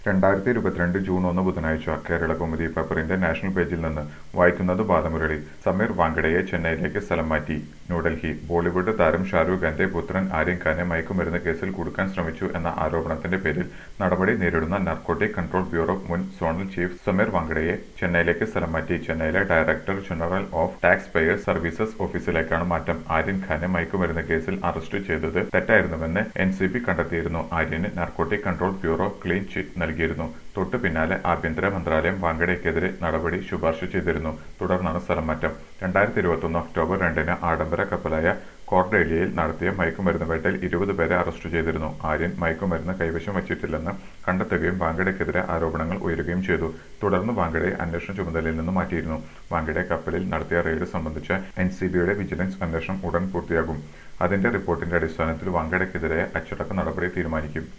രണ്ടായിരത്തി ഇരുപത്തിരണ്ട് ജൂൺ ഒന്ന് ബുധനാഴ്ച കേരള കൗമുദി പേപ്പറിന്റെ നാഷണൽ പേജിൽ നിന്ന് വായിക്കുന്നത് ബാലമുരളി സമീർ വാങ്കഡയെ ചെന്നൈയിലേക്ക് സ്ഥലം മാറ്റി ന്യൂഡൽഹി ബോളിവുഡ് താരം ഷാരൂഖ് ഖാന്റെ പുത്രൻ ആര്യൻ ഖാനെ മയക്കുമരുന്ന് കേസിൽ കുടുക്കാൻ ശ്രമിച്ചു എന്ന ആരോപണത്തിന്റെ പേരിൽ നടപടി നേരിടുന്ന നാർക്കോട്ടിക് കൺട്രോൾ ബ്യൂറോ മുൻ സോണൽ ചീഫ് സമീർ വാങ്കഡയെ ചെന്നൈയിലേക്ക് സ്ഥലം മാറ്റി ചെന്നൈയിലെ director general of tax payers services ഓഫീസിലേക്കാണ് മാറ്റം ആര്യൻ ഖാനെ മയക്കുമരുന്ന് കേസിൽ അറസ്റ്റ് ചെയ്തത് തെറ്റായിരുന്നുവെന്ന് എൻ സി ബി കണ്ടെത്തിയിരുന്നു ആര്യന് narcotic control bureau clean chit നൽകിയിരുന്നു തൊട്ടു പിന്നാലെ ആഭ്യന്തര മന്ത്രാലയം വാങ്കഡയ്ക്കെതിരെ നടപടി ശുപാർശ ചെയ്തിരുന്നു തുടർന്നാണ് സ്ഥലം മാറ്റം രണ്ടായിരത്തി ഇരുപത്തൊന്ന് ഒക്ടോബർ രണ്ടിന് ആഡംബര കപ്പലായ കോർഡേലിയയിൽ നടത്തിയ മയക്കുമരുന്ന് വേട്ടയിൽ ഇരുപത് പേരെ അറസ്റ്റ് ചെയ്തിരുന്നു ആര്യൻ മയക്കുമരുന്ന് കൈവശം വച്ചിട്ടില്ലെന്ന് കണ്ടെത്തുകയും വാങ്കഡയ്ക്കെതിരെ ആരോപണങ്ങൾ ഉയരുകയും ചെയ്തു തുടർന്ന് വാങ്കഡയെ അന്വേഷണ ചുമതലയിൽ നിന്ന് മാറ്റിയിരുന്നു വാങ്കഡെ കപ്പലിൽ നടത്തിയ റെയ്ഡ് സംബന്ധിച്ച എൻ സി ബിയുടെ വിജിലൻസ് അന്വേഷണം ഉടൻ പൂർത്തിയാകും അതിന്റെ റിപ്പോർട്ടിന്റെ അടിസ്ഥാനത്തിൽ വാങ്കഡയ്ക്കെതിരെ അച്ചടക്ക നടപടി തീരുമാനിക്കും